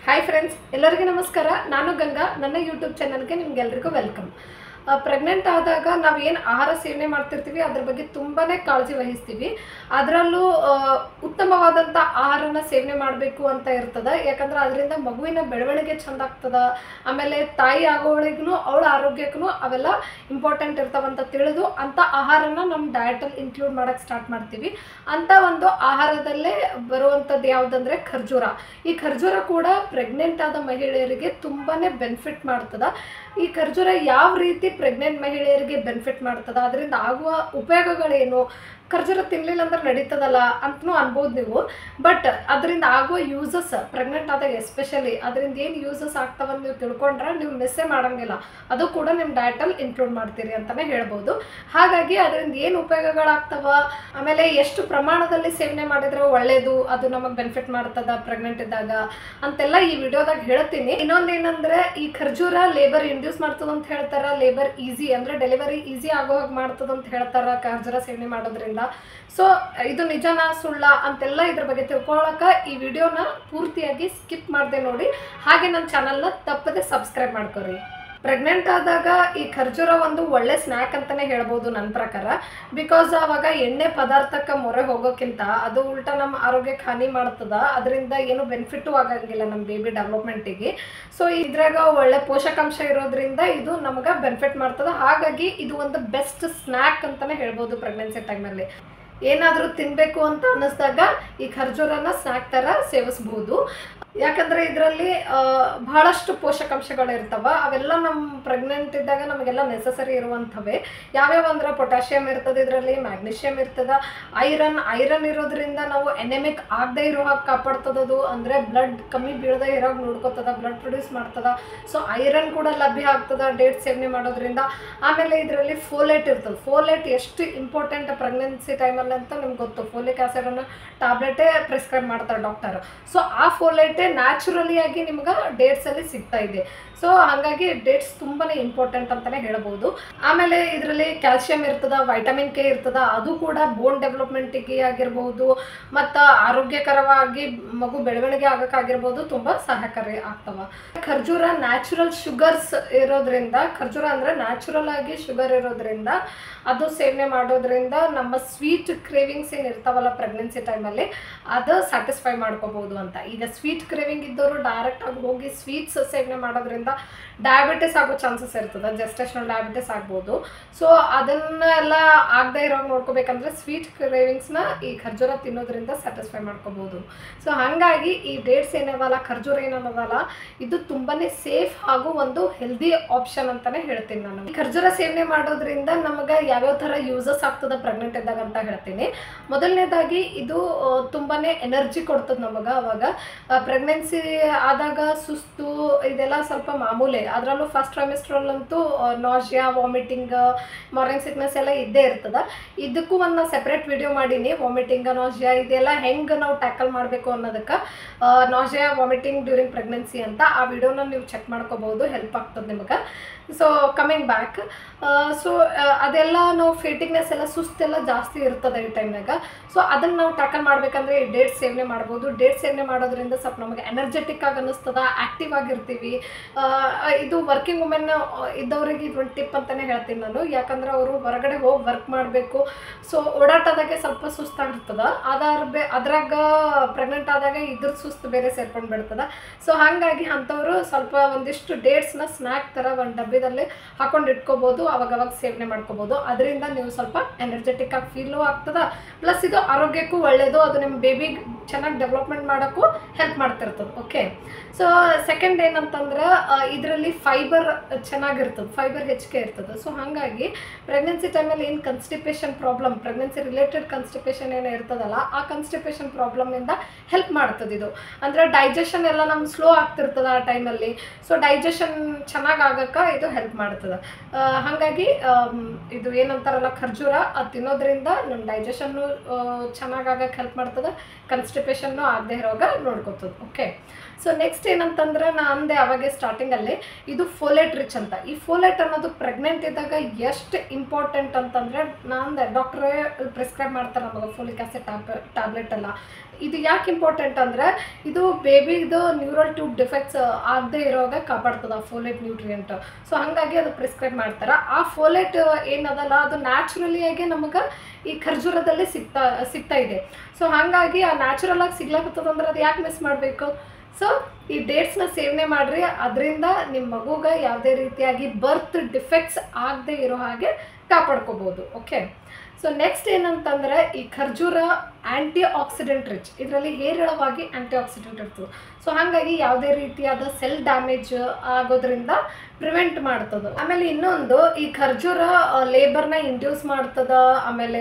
hi friends ಎಲ್ಲರಿಗೂ ನಮಸ್ಕಾರ ನಾನು ಗಂಗಾ ನನ್ನ ಯೂಟ್ಯೂಬ್ ಚಾನಲ್ಗೆ ನಿಮ್ಗೆಲ್ರಿಗೂ ವೆಲ್ಕಮ್ ಪ್ರೆಗ್ನೆಂಟ್ ಆದಾಗ ನಾವು ಏನು ಆಹಾರ ಸೇವನೆ ಮಾಡ್ತಿರ್ತೀವಿ ಅದ್ರ ಬಗ್ಗೆ ತುಂಬಾ ಕಾಳಜಿ ವಹಿಸ್ತೀವಿ ಅದರಲ್ಲೂ ಉತ್ತಮವಾದಂಥ ಆಹಾರನ ಸೇವನೆ ಮಾಡಬೇಕು ಅಂತ ಇರ್ತದೆ ಯಾಕಂದ್ರೆ ಅದರಿಂದ ಮಗುವಿನ ಬೆಳವಣಿಗೆ ಚಂದ ಆಗ್ತದ ಆಮೇಲೆ ತಾಯಿ ಆಗೋಳಿಗೂ ಅವಳ ಆರೋಗ್ಯಕ್ಕೂ ಅವೆಲ್ಲ ಇಂಪಾರ್ಟೆಂಟ್ ಇರ್ತಾವಂತ ತಿಳಿದು ಅಂಥ ಆಹಾರನ ನಮ್ಮ ಡಯಟಲ್ಲಿ ಇನ್ಕ್ಲೂಡ್ ಮಾಡೋಕ್ಕೆ ಸ್ಟಾರ್ಟ್ ಮಾಡ್ತೀವಿ ಅಂಥ ಒಂದು ಆಹಾರದಲ್ಲೇ ಬರುವಂಥದ್ದು ಯಾವುದಂದ್ರೆ ಖರ್ಜೂರ ಈ ಖರ್ಜೂರ ಕೂಡ ಪ್ರೆಗ್ನೆಂಟ್ ಆದ ಮಹಿಳೆಯರಿಗೆ ತುಂಬಾ ಬೆನಿಫಿಟ್ ಮಾಡ್ತದ ಈ ಖರ್ಜೂರ ಯಾವ ರೀತಿ ಪ್ರೆಗ್ನೆಂಟ್ ಮಹಿಳೆಯರಿಗೆ ಬೆನಿಫಿಟ್ ಮಾಡ್ತದ ಅದರಿಂದ ಆಗುವ ಉಪಯೋಗಗಳೇನು ಖರ್ಜೂರ ತಿನ್ನಲಿಲ್ಲ ಅಂದ್ರೆ ನಡೀತದಲ್ಲ ಅಂತನೂ ಅನ್ಬೋದು ನೀವು ಬಟ್ ಅದರಿಂದ ಆಗುವ ಯೂಸಸ್ ಪ್ರೆಗ್ನೆಂಟ್ ಆದಾಗ ಎಸ್ಪೆಷಲಿ ಅದರಿಂದ ಏನು ಯೂಸಸ್ ಆಗ್ತಾವಂತ ನೀವು ತಿಳ್ಕೊಂಡ್ರೆ ನೀವು ಮಿಸ್ಸೇ ಮಾಡಂಗಿಲ್ಲ ಅದು ಕೂಡ ನಿಮ್ಮ ಡಯಟಲ್ಲಿ ಇನ್ಕ್ಲೂಡ್ ಮಾಡ್ತೀರಿ ಅಂತಲೇ ಹೇಳ್ಬೋದು ಹಾಗಾಗಿ ಅದರಿಂದ ಏನು ಉಪಯೋಗಗಳಾಗ್ತವ ಆಮೇಲೆ ಎಷ್ಟು ಪ್ರಮಾಣದಲ್ಲಿ ಸೇವನೆ ಮಾಡಿದ್ರೆ ಒಳ್ಳೇದು ಅದು ನಮಗೆ ಬೆನಿಫಿಟ್ ಮಾಡ್ತದ ಪ್ರೆಗ್ನೆಂಟ್ ಇದ್ದಾಗ ಅಂತೆಲ್ಲ ಈ ವಿಡಿಯೋದಾಗ ಹೇಳ್ತೀನಿ ಇನ್ನೊಂದೇನಂದ್ರೆ ಈ ಖರ್ಜೂರ ಲೇಬರ್ ಇಂಡ್ಯೂಸ್ ಮಾಡ್ತದ ಅಂತ ಹೇಳ್ತಾರ ಲೇಬರ್ ಈಸಿ ಅಂದ್ರೆ ಡೆಲಿವರಿ ಈಸಿ ಆಗೋ ಹಾಗೆ ಮಾಡ್ತದ ಅಂತ ಹೇಳ್ತಾರ ಖರ್ಜೂರ ಸೇವನೆ ಮಾಡೋದ್ರಿಂದ ಸೊ ಇದು ನಿಜನಾ ಸುಳ್ಳ ಅಂತೆಲ್ಲ ಇದ್ರ ಬಗ್ಗೆ ತಿಳ್ಕೊಳಕ ಈ ವಿಡಿಯೋನ ಪೂರ್ತಿಯಾಗಿ ಸ್ಕಿಪ್ ಮಾಡದೆ ನೋಡಿ ಹಾಗೆ ನನ್ನ ಚಾನಲ್ನ ತಪ್ಪದೆ ಸಬ್ಸ್ಕ್ರೈಬ್ ಮಾಡ್ಕೊರಿ ಪ್ರೆಗ್ನೆಂಟ್ ಆದಾಗ ಈ ಖರ್ಜೂರ ಒಂದು ಒಳ್ಳೆ ಸ್ನ್ಯಾಕ್ ಅಂತಾನೆ ಹೇಳ್ಬೋದು ನನ್ನ ಪ್ರಕಾರ ಬಿಕಾಸ್ ಅವಾಗ ಎಣ್ಣೆ ಪದಾರ್ಥಕ್ಕೆ ಮೊರೆ ಹೋಗೋಕ್ಕಿಂತ ಅದು ಉಲ್ಟಾ ನಮ್ಮ ಆರೋಗ್ಯಕ್ಕೆ ಹಾನಿ ಮಾಡ್ತದ ಅದರಿಂದ ಏನು ಬೆನಿಫಿಟ್ಟು ಆಗಂಗಿಲ್ಲ ನಮ್ಮ ಬೇಬಿ ಡೆವಲಪ್ಮೆಂಟಿಗೆ ಸೊ ಇದ್ರಾಗ ಒಳ್ಳೆ ಪೋಷಕಾಂಶ ಇರೋದ್ರಿಂದ ಇದು ನಮಗೆ ಬೆನಿಫಿಟ್ ಮಾಡ್ತದ ಹಾಗಾಗಿ ಇದು ಒಂದು ಬೆಸ್ಟ್ ಸ್ನ್ಯಾಕ್ ಅಂತಾನೆ ಹೇಳ್ಬೋದು ಪ್ರೆಗ್ನೆನ್ಸಿ ಟೈಮಲ್ಲಿ ಏನಾದರೂ ತಿನ್ನಬೇಕು ಅಂತ ಅನ್ನಿಸ್ದಾಗ ಈ ಖರ್ಜೂರನ ಸ್ನ್ಯಾಕ್ ಥರ ಸೇವಿಸ್ಬೋದು ಯಾಕಂದರೆ ಇದರಲ್ಲಿ ಬಹಳಷ್ಟು ಪೋಷಕಾಂಶಗಳು ಇರ್ತವೆ ಅವೆಲ್ಲ ನಮ್ಮ ಪ್ರೆಗ್ನೆಂಟ್ ಇದ್ದಾಗ ನಮಗೆಲ್ಲ ನೆಸಸರಿ ಇರುವಂಥವೇ ಯಾವ್ಯಾವ ಅಂದ್ರೆ ಪೊಟ್ಯಾಷಿಯಮ್ ಇರ್ತದೆ ಇದರಲ್ಲಿ ಮ್ಯಾಗ್ನೀಷಿಯಮ್ ಇರ್ತದ ಐರನ್ ಐರನ್ ಇರೋದ್ರಿಂದ ನಾವು ಎನೆಮಿಕ್ ಆಗದೆ ಇರೋ ಹಾಗೆ ಕಾಪಾಡ್ತದದು ಅಂದರೆ ಬ್ಲಡ್ ಕಮ್ಮಿ ಬೀಳದೆ ಇರೋಕೆ ನೋಡ್ಕೋತದ ಬ್ಲಡ್ ಪ್ರೊಡ್ಯೂಸ್ ಮಾಡ್ತದ ಸೊ ಐರನ್ ಕೂಡ ಲಭ್ಯ ಆಗ್ತದ ಡೇಟ್ ಸೇವನೆ ಮಾಡೋದ್ರಿಂದ ಆಮೇಲೆ ಇದರಲ್ಲಿ ಫೋಲೇಟ್ ಇರ್ತದೆ ಫೋಲೇಟ್ ಎಷ್ಟು ಇಂಪಾರ್ಟೆಂಟ್ ಪ್ರೆಗ್ನೆನ್ಸಿ ಟೈಮಲ್ಲಿ ಅಂತ ನಿಮ್ಗೆ ಗೊತ್ತು ಫೋಲಿಕ್ ಆ್ಯಸಿಡನ್ನು ಟ್ಯಾಬ್ಲೆಟೇ ಪ್ರಿಸ್ಕ್ರೈಬ್ ಮಾಡ್ತಾರೆ ಡಾಕ್ಟರ್ ಸೊ ಆ ಫೋಲೇಟೇ ನ್ಯಾಚುರಲಿ ಆಗಿ ನಿಮ್ಗೆ ಡೇಟ್ಸಲ್ಲಿ ಸಿಗ್ತಾ ಇದೆ ಸೊ ಹಾಗಾಗಿ ಡೇಟ್ಸ್ ತುಂಬಾ ಇಂಪಾರ್ಟೆಂಟ್ ಅಂತಲೇ ಹೇಳ್ಬೋದು ಆಮೇಲೆ ಇದರಲ್ಲಿ ಕ್ಯಾಲ್ಸಿಯಂ ಇರ್ತದ ವೈಟಮಿನ್ ಕೆ ಇರ್ತದ ಅದು ಕೂಡ ಬೋನ್ ಡೆವಲಪ್ಮೆಂಟಿಗೆ ಆಗಿರ್ಬೋದು ಮತ್ತು ಆರೋಗ್ಯಕರವಾಗಿ ಮಗು ಬೆಳವಣಿಗೆ ಆಗೋಕ್ಕಾಗಿರ್ಬೋದು ತುಂಬ ಸಹಾಯಕಾರಿ ಆಗ್ತವ ಖರ್ಜೂರ ನ್ಯಾಚುರಲ್ ಶುಗರ್ಸ್ ಇರೋದ್ರಿಂದ ಖರ್ಜೂರ ಅಂದರೆ ನ್ಯಾಚುರಲ್ ಆಗಿ ಶುಗರ್ ಇರೋದ್ರಿಂದ ಅದು ಸೇವನೆ ಮಾಡೋದ್ರಿಂದ ನಮ್ಮ ಸ್ವೀಟ್ ಕ್ರೇವಿಂಗ್ಸ್ ಏನು ಇರ್ತಾವಲ್ಲ ಪ್ರೆಗ್ನೆನ್ಸಿ ಟೈಮಲ್ಲಿ ಅದು ಸ್ಯಾಟಿಸ್ಫೈ ಮಾಡ್ಕೋಬೋದು ಅಂತ ಈಗ ಸ್ವೀಟ್ ಕ್ರೇವಿಂಗ್ ಇದ್ದವರು ಡೈರೆಕ್ಟಾಗಿ ಹೋಗಿ ಸ್ವೀಟ್ಸ್ ಸೇವನೆ ಮಾಡೋದ್ರಿಂದ ಡಯಾಬಿಟಿಸ್ ಆಗೋ ಚಾನ್ಸಸ್ ಇರ್ತದೆ ಜೆಸ್ಟೇಷನಲ್ ಡಯಾಬಿಟಿಸ್ ಆಗ್ಬೋದು ಸೊ ಅದನ್ನೆಲ್ಲ ಆಗದೆ ಇರೋ ನೋಡ್ಕೋಬೇಕಂದ್ರೆ ಸ್ವೀಟ್ ಕ್ರೇವಿಂಗ್ಸ್ನ ಈ ಖರ್ಜೂರ ತಿನ್ನೋದ್ರಿಂದ ಸ್ಯಾಟಿಸ್ಫೈ ಮಾಡ್ಕೋಬೋದು ಸೊ ಹಾಗಾಗಿ ಈ ಡೇಟ್ಸ್ ಏನದಲ್ಲ ಖರ್ಜೂರ ಏನದಲ್ಲ ಇದು ತುಂಬಾ ಸೇಫ್ ಹಾಗೂ ಒಂದು ಹೆಲ್ದಿ ಆಪ್ಷನ್ ಅಂತಾನೆ ಹೇಳ್ತೀನಿ ನಾನು ಈ ಖರ್ಜೂರ ಸೇವನೆ ಮಾಡೋದ್ರಿಂದ ನಮಗೆ ಯಾವ್ಯಾವ ಥರ ಯೂಸಸ್ ಆಗ್ತದೆ ಪ್ರೆಗ್ನೆಂಟ್ ಇದ್ದಾಗ ಅಂತ ಹೇಳ್ತೀನಿ ಮೊದಲನೇದಾಗಿ ಇದು ಆ, ತುಂಬಾನೇ ಎನರ್ಜಿ ಕೊಡ್ತದೆ ನಮಗೆ ಅವಾಗ ಪ್ರೆಗ್ನೆನ್ಸಿ ಆದಾಗ ಸುಸ್ತು ಇದೆಲ್ಲ ಸ್ವಲ್ಪ ಮಾಮೂಲಿ ಅದರಲ್ಲೂ ಫಸ್ಟ್ ಟ್ರೈಮಿಸ್ಟ್ರಲ್ಲಂತೂ ನಾಜಿಯಾ ವಾಮಿಟಿಂಗ್ ಮಾರ್ನಿಂಗ್ ಸಿಕ್ನೆಸ್ ಎಲ್ಲ ಇದ್ದೇ ಇರ್ತದೆ ಇದಕ್ಕೂ ಒಂದು ಸೆಪ್ರೇಟ್ ವಿಡಿಯೋ ಮಾಡೀನಿ ವಾಮಿಟಿಂಗ್ ನಾಜಿಯಾ ಇದೆಲ್ಲ ಹೆಂಗೆ ನಾವು ಟ್ಯಾಕಲ್ ಮಾಡಬೇಕು ಅನ್ನೋದಕ್ಕೆ ನಾಜಿಯಾ ವಾಮಿಟಿಂಗ್ ಡ್ಯೂರಿಂಗ್ ಪ್ರೆಗ್ನೆನ್ಸಿ ಅಂತ ಆ ವಿಡಿಯೋನ ನೀವು ಚೆಕ್ ಮಾಡ್ಕೋಬಹುದು ಹೆಲ್ಪ್ ಆಗ್ತದೆ ನಿಮಗೆ ಸೊ ಕಮಿಂಗ್ ಬ್ಯಾಕ್ ಸೊ ಅದೆಲ್ಲ ನಾವು ಫೇಟಿಂಗ್ನೆಸ್ ಎಲ್ಲ ಸುಸ್ತೆಲ್ಲ ಜಾಸ್ತಿ ಇರ್ತದೆ ಈ ಟೈಮ್ನಾಗ ಸೊ ಅದನ್ನು ನಾವು ಟ್ಯಾಕಲ್ ಮಾಡ್ಬೇಕಂದ್ರೆ ಈ ಡೇಟ್ ಸೇವನೆ ಮಾಡ್ಬೋದು ಡೇಟ್ ಸೇವನೆ ಮಾಡೋದ್ರಿಂದ ಸ್ವಲ್ಪ ನಮಗೆ ಎನರ್ಜೆಟಿಕ್ ಆಗಿ ಅನ್ನಿಸ್ತದ ಆ್ಯಕ್ಟಿವ್ ಆಗಿರ್ತೀವಿ ಆ, ಇದು ವರ್ಕಿಂಗ್ ವುಮೆನ್ ಇದ್ದವರಿಗೆ ಇದು ಒಂದು ಟಿಪ್ ಅಂತಲೇ ಹೇಳ್ತೀನಿ ನಾನು ಯಾಕಂದ್ರೆ ಅವರು ಹೊರಗಡೆ ಹೋಗಿ ವರ್ಕ್ ಮಾಡಬೇಕು ಸೊ ಓಡಾಟದಾಗೆ ಸ್ವಲ್ಪ ಸುಸ್ತಾಗಿರ್ತದ ಅದಾರ ಬೇ ಅದ್ರಾಗ ಪ್ರೆಗ್ನೆಂಟ್ ಆದಾಗ ಇದ್ರ ಸುಸ್ತು ಬೇರೆ ಸೇರ್ಕೊಂಡು ಬಿಡ್ತದ ಸೊ ಹಾಗಾಗಿ ಅಂಥವ್ರು ಸ್ವಲ್ಪ ಒಂದಿಷ್ಟು ಡೇಟ್ಸ್ನ ಸ್ನ್ಯಾಕ್ ಥರ ಒಂದು ಡಬ್ಬಿದಲ್ಲಿ ಹಾಕೊಂಡು ಇಟ್ಕೋಬೋದು ಅವಾಗ ಅವಾಗ ಸೇವನೆ ಮಾಡ್ಕೋಬೋದು ಅದರಿಂದ ನೀವು ಸ್ವಲ್ಪ ಎನರ್ಜೆಟಿಕ್ ಆಗಿ ಫೀಲು ಆಗ್ತದ ಪ್ಲಸ್ ಇದು ಆರೋಗ್ಯಕ್ಕೂ ಒಳ್ಳೆಯದು ಅದು ನಿಮ್ಮ ಬೇಬಿ ಚೆನ್ನಾಗಿ ಡೆವಲಪ್ಮೆಂಟ್ ಮಾಡೋಕ್ಕೂ ಹೆಲ್ಪ್ ಮಾಡ್ತಿರ್ತದೆ ಓಕೆ ಸೊ ಸೆಕೆಂಡ್ ಏನಂತಂದ್ರೆ ಇದರಲ್ಲಿ ಫೈಬರ್ ಚೆನ್ನಾಗಿರ್ತದೆ ಫೈಬರ್ ಹೆಚ್ಚಿಗೆ ಇರ್ತದೆ ಸೊ ಹಾಗಾಗಿ ಪ್ರೆಗ್ನೆನ್ಸಿ ಟೈಮಲ್ಲಿ ಏನು constipation problem pregnancy related constipation ಏನೋ ಇರ್ತದಲ್ಲ ಆ ಕನ್ಸ್ಟಿಪೇಷನ್ ಪ್ರಾಬ್ಲಮಿಂದ ಹೆಲ್ಪ್ ಮಾಡ್ತದೆ ಇದು ಅಂದರೆ ಡೈಜೆಷನ್ ಎಲ್ಲ ನಮ್ಗೆ ಸ್ಲೋ ಆಗ್ತಿರ್ತದೆ ಆ ಟೈಮಲ್ಲಿ ಸೊ ಡೈಜೆಷನ್ ಚೆನ್ನಾಗಿ ಆಗಕ್ಕೆ ಇದು ಹೆಲ್ಪ್ ಮಾಡ್ತದೆ ಆ, ಹಾಗಾಗಿ ಆಮ್, ಇದು ಏನಂತಾರಲ್ಲ ಖರ್ಜೂರ ಅದು ತಿನ್ನೋದ್ರಿಂದ ನಮ್ಮ ಡೈಜೆಷನ್ನು ಚೆನ್ನಾಗಿ ಆಗಕ್ಕೆ ಹೆಲ್ಪ್ ಮಾಡ್ತದೆ ಕನ್ಸ್ಟಿಪೇಷನ್ನು ಆಗದೆ ಇರೋವಾಗ ನೋಡ್ಕೊತದೆ ಓಕೆ ಸೊ ನೆಕ್ಸ್ಟ್ ಏನಂತಂದ್ರೆ ನಾ ಅಂದೆ ಅವಾಗೆ ಸ್ಟಾರ್ಟಿಂಗಲ್ಲಿ ಇದು ಫೋಲೆಟ್ ರಿಚ್ ಅಂತ ಈ ಫೋಲೆಟ್ ಅನ್ನೋದು ಪ್ರೆಗ್ನೆಂಟ್ ಇದ್ದಾಗ ಎಷ್ಟು ಇಂಪಾರ್ಟೆಂಟ್ ಅಂತಂದರೆ ನಾ ಅಂದೆ ಡಾಕ್ಟ್ರೇ ಪ್ರಿಸ್ಕ್ರೈಬ್ ಮಾಡ್ತಾರೆ ನಮಗೆ ಫೋಲಿಕ್ ಆಸಿಡ್ ಟ್ಯಾಬ್ ಟ್ಯಾಬ್ಲೆಟ್ ಎಲ್ಲ ಇದು ಯಾಕೆ ಇಂಪಾರ್ಟೆಂಟ್ ಅಂದರೆ ಇದು ಬೇಬಿದು ನ್ಯೂರಲ್ ಟ್ಯೂಬ್ ಡಿಫೆಕ್ಟ್ಸ್ ಆಗದೆ ಇರೋವಾಗ ಕಾಪಾಡ್ತದೆ ಆ ಫೋಲೆಟ್ ನ್ಯೂಟ್ರಿಯೆಂಟ್ ಸೊ ಹಾಗಾಗಿ ಅದು ಪ್ರಿಸ್ಕ್ರೈಬ್ ಮಾಡ್ತಾರೆ ಆ ಫೋಲೆಟ್ ಏನದಲ್ಲ ಅದು ನ್ಯಾಚುರಲಿಯಾಗಿ ನಮಗೆ ಈ ಖರ್ಜೂರದಲ್ಲಿ ಸಿಗ್ತಾ ಸಿಗ್ತಾ ಇದೆ ಸೊ ಹಾಗಾಗಿ ಆ ನ್ಯಾಚುರಲ್ ಆಗಿ ಸಿಗ್ಲಾಕತ್ತದಂದ್ರೆ ಅದು ಯಾಕೆ ಮಿಸ್ ಮಾಡಬೇಕು ಸೊ ಈ ಡೇಟ್ಸ್ನ ಸೇವನೆ ಮಾಡಿರಿ ಅದರಿಂದ ನಿಮ್ಮ ಮಗುಗೆ ಯಾವುದೇ ರೀತಿಯಾಗಿ ಬರ್ತ್ ಡಿಫೆಕ್ಟ್ಸ್ ಆಗದೆ ಇರೋ ಹಾಗೆ ಕಾಪಾಡ್ಕೋಬೋದು ಓಕೆ ಸೊ ನೆಕ್ಸ್ಟ್ ಏನಂತಂದರೆ ಈ ಖರ್ಜೂರ ಆ್ಯಂಟಿ ಆಕ್ಸಿಡೆಂಟ್ ರಿಚ್ ಇದರಲ್ಲಿ ಹೇರಳವಾಗಿ ಆ್ಯಂಟಿ ಆಕ್ಸಿಡೆಂಟ್ ಇರ್ತದೆ ಸೊ ಹಾಗಾಗಿ ಯಾವುದೇ ರೀತಿಯಾದ ಸೆಲ್ ಡ್ಯಾಮೇಜ್ ಆಗೋದ್ರಿಂದ ಪ್ರಿವೆಂಟ್ ಮಾಡ್ತದೆ ಆಮೇಲೆ ಇನ್ನೊಂದು ಈ ಖರ್ಜೂರ ಲೇಬರ್ನ ಇಂಡ್ಯೂಸ್ ಮಾಡ್ತದ ಆಮೇಲೆ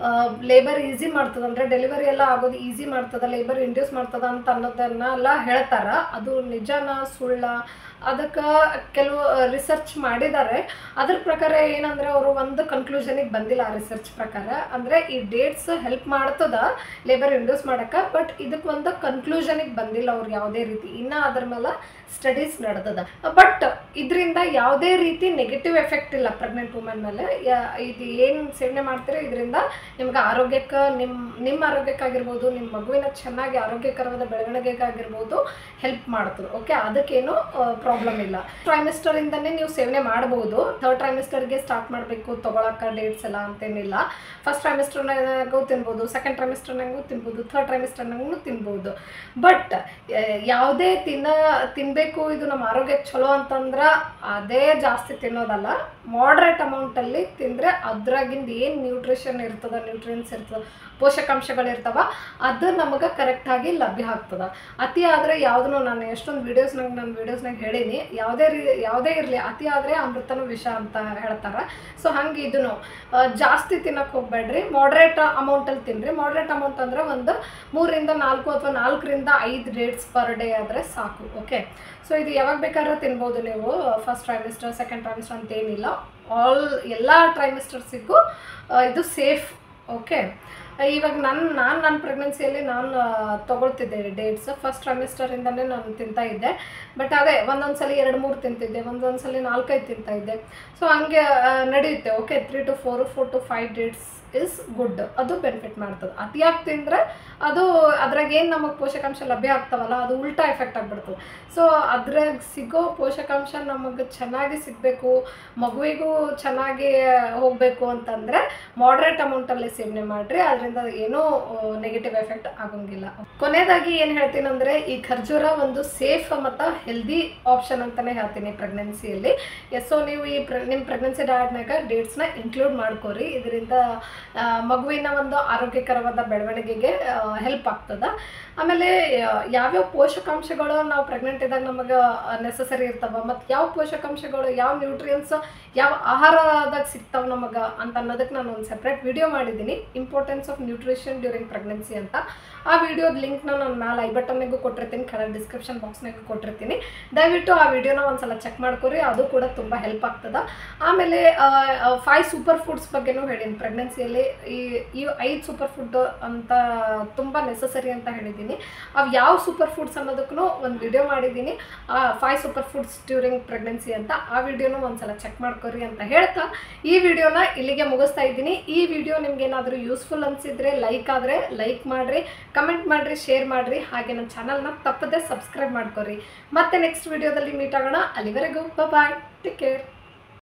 ಲೇಬರ್ ಈಸಿ ಮಾಡ್ತದ ಅಂದರೆ ಡೆಲಿವರಿ ಎಲ್ಲ ಆಗೋದು ಈಸಿ ಮಾಡ್ತದ ಲೇಬರ್ ಇಂಡ್ಯೂಸ್ ಮಾಡ್ತದ ಅಂತ ಅನ್ನೋದನ್ನೆಲ್ಲ ಹೇಳ್ತಾರ ಅದು ನಿಜನ ಸುಳ್ಳ ಅದಕ್ಕೆ ಕೆಲವು ರಿಸರ್ಚ್ ಮಾಡಿದ್ದಾರೆ ಅದ್ರ ಪ್ರಕಾರ ಏನಂದ್ರೆ ಅವರು ಒಂದು ಕನ್ಕ್ಲೂಷನಿಗೆ ಬಂದಿಲ್ಲ ಆ ರಿಸರ್ಚ್ ಪ್ರಕಾರ ಅಂದರೆ ಈ ಡೇಟ್ಸ್ ಹೆಲ್ಪ್ ಮಾಡ್ತದ ಲೇಬರ್ ಇಂಡ್ಯೂಸ್ ಮಾಡೋಕ್ಕೆ ಬಟ್ ಇದಕ್ಕೆ ಒಂದು ಕನ್ಕ್ಲೂಷನಿಗೆ ಬಂದಿಲ್ಲ ಅವ್ರು ಯಾವುದೇ ರೀತಿ ಇನ್ನು ಅದ್ರ ಮೇಲೆ ಸ್ಟಡೀಸ್ ನಡೆದದ ಬಟ್ ಇದರಿಂದ ಯಾವುದೇ ರೀತಿ ನೆಗೆಟಿವ್ ಎಫೆಕ್ಟ್ ಇಲ್ಲ ಪ್ರೆಗ್ನೆಂಟ್ ವುಮೆನ್ ಮೇಲೆ ಯಾ- ಇದು ಏನು ಸೇವನೆ ಮಾಡ್ತೀರೋ ಇದರಿಂದ ನಿಮ್ಗೆ ಆರೋಗ್ಯಕ್ಕೆ ನಿಮ್ಮ ನಿಮ್ಮ ಆರೋಗ್ಯಕ್ಕಾಗಿರ್ಬೋದು ನಿಮ್ಮ ಮಗುವಿನ ಚೆನ್ನಾಗಿ ಆರೋಗ್ಯಕರವಾದ ಬೆಳವಣಿಗೆಗಾಗಿರ್ಬೋದು ಹೆಲ್ಪ್ ಮಾಡ್ತದೆ ಓಕೆ ಅದಕ್ಕೇನು ಪ್ರಾಬ್ಲಮ್ ಇಲ್ಲ ಟ್ರೈಮಿಸ್ಟರಿಂದನೇ ನೀವು ಸೇವನೆ ಮಾಡ್ಬೋದು ಥರ್ಡ್ ಟ್ರೈಮಿಸ್ಟರ್ಗೆ ಸ್ಟಾರ್ಟ್ ಮಾಡಬೇಕು ತೊಗೊಳಕ್ಕೆ ಡೇಟ್ಸ್ ಎಲ್ಲ ಅಂತೇನಿಲ್ಲ ಫಸ್ಟ್ ಟ್ರೈಮಿಸ್ಟರ್ನಾಗೂ ತಿನ್ಬೋದು ಸೆಕೆಂಡ್ ಟ್ರೈಮಿಸ್ಟರ್ನಾಗೂ ತಿನ್ಬೋದು ಥರ್ಡ್ ಟ್ರೈಮಿಸ್ಟರ್ನಾಗೂ ತಿನ್ಬೋದು ಬಟ್ ಯಾವುದೇ ತಿನ್ನ ತಿನ್ನಬೇಕು ಇದು ನಮ್ಮ ಆರೋಗ್ಯಕ್ಕೆ ಚಲೋ ಅಂತಂದ್ರೆ ಅದೇ ಜಾಸ್ತಿ ತಿನ್ನೋದಲ್ಲ ಮಾಡ್ರೇಟ್ ಅಮೌಂಟಲ್ಲಿ ತಿಂದರೆ ಅದ್ರಾಗಿಂದ ಏನು ನ್ಯೂಟ್ರಿಷನ್ ಇರ್ತದ ನ್ಯೂಟ್ರಿಯನ್ಸ್ ಇರ್ತದ ಪೋಷಕಾಂಶಗಳಿರ್ತಾವ ಅದು ನಮಗೆ ಕರೆಕ್ಟಾಗಿ ಲಭ್ಯ ಆಗ್ತದೆ ಅತಿ ಆದರೆ ಯಾವುದನ್ನು ನಾನು ಎಷ್ಟೊಂದು ವೀಡಿಯೋಸ್ನಾಗ ನನ್ನ ವೀಡಿಯೋಸ್ನಾಗ ಹೇಳೀನಿ ಯಾವುದೇ ರೀ ಯಾವುದೇ ಇರಲಿ ಅತಿ ಆದರೆ ಅಮೃತನೂ ವಿಷ ಅಂತ ಹೇಳ್ತಾರೆ ಸೊ ಹಂಗೆ ಇದನ್ನು ಆ, ಜಾಸ್ತಿ ತಿನ್ನಕ್ಕೆ ಹೋಗ್ಬೇಡ್ರಿ ಮಾಡ್ರೇಟ್ ಅಮೌಂಟಲ್ಲಿ ತಿನ್ನಿರಿ ಮಾಡ್ರೇಟ್ ಅಮೌಂಟ್ ಅಂದರೆ ಒಂದು ಮೂರರಿಂದ ನಾಲ್ಕು ಅಥವಾ ನಾಲ್ಕರಿಂದ ಐದು ಡೇಟ್ಸ್ ಪರ್ ಡೇ ಆದರೆ ಸಾಕು ಓಕೆ ಸೊ ಇದು ಯಾವಾಗ ಬೇಕಾದ್ರೂ ತಿನ್ಬೋದು ನೀವು ಫಸ್ಟ್ ಟ್ರೈಮಿಸ್ಟರ್ ಸೆಕೆಂಡ್ ಟ್ರೈಮಿಸ್ಟರ್ ಅಂತ ಏನಿಲ್ಲ ಆಲ್ ಎಲ್ಲ ಟ್ರೈಮಿಸ್ಟರ್ಸಿಗೂ ಇದು ಸೇಫ್ ಓಕೆ ಇವಾಗ ನನ್ನ ನಾನು ನನ್ನ ಪ್ರೆಗ್ನೆನ್ಸಿಯಲ್ಲಿ ನಾನು ತೊಗೊಳ್ತಿದ್ದೆ ಡೇಟ್ಸ್ ಫಸ್ಟ್ ಟ್ರೈಮಿಸ್ಟರಿಂದನೇ ನಾನು ತಿಂತಾ ಇದ್ದೆ ಬಟ್ ಅದೇ ಒಂದೊಂದು ಸಲ ಎರಡು ಮೂರು ತಿಂತಿದ್ದೆ ಒಂದೊಂದು ಸಲ ನಾಲ್ಕೈದು ತಿಂತಾ ಇದ್ದೆ ಸೊ ಹಂಗೆ ಆ, ನಡೆಯುತ್ತೆ okay three to four four to five dates is good ಅದು ಬೆನಿಫಿಟ್ ಮಾಡ್ತದೆ ಅತಿಯಾಗಿ ತಿಂದರೆ ಅದು ಅದ್ರಾಗ ಏನು ನಮಗೆ ಪೋಷಕಾಂಶ ಲಭ್ಯ ಆಗ್ತಾವಲ್ಲ ಅದು ಉಲ್ಟಾ ಎಫೆಕ್ಟ್ ಆಗಿಬಿಡ್ತದೆ ಸೊ ಅದ್ರಾಗ ಸಿಗೋ ಪೋಷಕಾಂಶ ನಮಗೆ ಚೆನ್ನಾಗಿ ಸಿಗಬೇಕು ಮಗುವಿಗೂ ಚೆನ್ನಾಗಿ ಹೋಗಬೇಕು ಅಂತಂದರೆ ಮಾಡ್ರೇಟ್ ಅಮೌಂಟಲ್ಲಿ ಸೇವನೆ ಮಾಡಿರಿ ಅದರಿಂದ ಏನೂ ನೆಗೆಟಿವ್ ಎಫೆಕ್ಟ್ ಆಗೋಂಗಿಲ್ಲ ಕೊನೆಯದಾಗಿ ಏನು ಹೇಳ್ತೀನಿ ಅಂದರೆ ಈ ಖರ್ಜೂರ ಒಂದು ಸೇಫ್ ಮತ್ತು ಹೆಲ್ದಿ ಆಪ್ಷನ್ ಅಂತಲೇ ಹೇಳ್ತೀನಿ ಪ್ರೆಗ್ನೆನ್ಸಿಯಲ್ಲಿ ಎಸ್ ಸೊ ನೀವು ಈ ಪ್ರ ನಿಮ್ಮ ಪ್ರೆಗ್ನೆನ್ಸಿ ಡಯಟ್ನಾಗ ಡೇಟ್ಸ್ನ ಇನ್ಕ್ಲೂಡ್ ಮಾಡ್ಕೋರಿ ಇದರಿಂದ ಆ, ಮಗುವಿನ ಒಂದು ಆರೋಗ್ಯಕರವಾದ ಬೆಳವಣಿಗೆಗೆ ಹೆಲ್ಪ್ ಆಗ್ತದೆ ಆಮೇಲೆ ಆ, ಯಾವ್ಯಾವ ಪೋಷಕಾಂಶಗಳು ನಾವು ಪ್ರೆಗ್ನೆಂಟ್ ಇದ್ದಾಗ ನಮಗೆ ನೆಸಸರಿ ಇರ್ತಾವ ಮತ್ತು ಯಾವ ಪೋಷಕಾಂಶಗಳು ಯಾವ ನ್ಯೂಟ್ರಿಯನ್ಸ್ ಯಾವ ಆಹಾರದಾಗ ಸಿಗ್ತಾವ ನಮಗೆ ಅಂತ ಅನ್ನೋದಕ್ಕೆ ನಾನು ಒಂದು ಸೆಪ್ರೇಟ್ ವಿಡಿಯೋ ಮಾಡಿದ್ದೀನಿ importance of nutrition during pregnancy ಅಂತ ಆ ವಿಡಿಯೋದ ಲಿಂಕ್ನ ನಾನು ಮೇಲೆ ಐ ಬಟನ್ನಿಗೂ ಕೊಟ್ಟಿರ್ತೀನಿ ಕೆಳಗೆ ಡಿಸ್ಕ್ರಿಪ್ಷನ್ ಬಾಕ್ಸ್ನಾಗೂ ಕೊಟ್ಟಿರ್ತೀನಿ ದಯವಿಟ್ಟು ಆ ವಿಡಿಯೋನ ಒಂದ್ಸಲ ಚೆಕ್ ಮಾಡ್ಕೊರಿ ಅದು ಕೂಡ ತುಂಬ ಹೆಲ್ಪ್ ಆಗ್ತದೆ ಆಮೇಲೆ ಫೈವ್ ಸೂಪರ್ ಫುಡ್ಸ್ ಬಗ್ಗೆನೂ ಹೇಳೀನಿ ಪ್ರೆಗ್ನೆನ್ಸಿಯಲ್ಲಿ ಈ ಈ ಐದು ಸೂಪರ್ ಫುಡ್ ಅಂತ ತುಂಬ ನೆಸಸರಿ ಅಂತ ಹೇಳಿದ್ದೀನಿ ಅವು ಯಾವ ಸೂಪರ್ ಫುಡ್ಸ್ ಅನ್ನೋದಕ್ಕೂ ಒಂದು ವಿಡಿಯೋ ಮಾಡಿದ್ದೀನಿ five super foods during pregnancy ಅಂತ ಆ ವಿಡಿಯೋನೂ ಒಂದ್ಸಲ ಚೆಕ್ ಮಾಡ್ಕೊರಿ ಅಂತ ಹೇಳ್ತಾ ಈ ವಿಡಿಯೋನ ಇಲ್ಲಿಗೆ ಮುಗಿಸ್ತಾ ಇದ್ದೀನಿ ಈ ವಿಡಿಯೋ ನಿಮ್ಗೆ ಏನಾದರೂ ಯೂಸ್ಫುಲ್ ಅನಿಸಿದ್ರೆ ಲೈಕ್ ಆದರೆ ಲೈಕ್ ಮಾಡಿರಿ ಕಮೆಂಟ್ ಮಾಡಿರಿ ಶೇರ್ ಮಾಡಿರಿ ಹಾಗೆ ನನ್ನ ಚಾನಲ್ನ ತಪ್ಪದೆ ಸಬ್ಸ್ಕ್ರೈಬ್ ಮಾಡ್ಕೊರಿ ಮತ್ತೆ ನೆಕ್ಸ್ಟ್ ವಿಡಿಯೋದಲ್ಲಿ ಮೀಟ್ ಆಗೋಣ ಅಲ್ಲಿವರೆಗೂ ಬಾಯ್ ಟೇಕ್ ಕೇರ್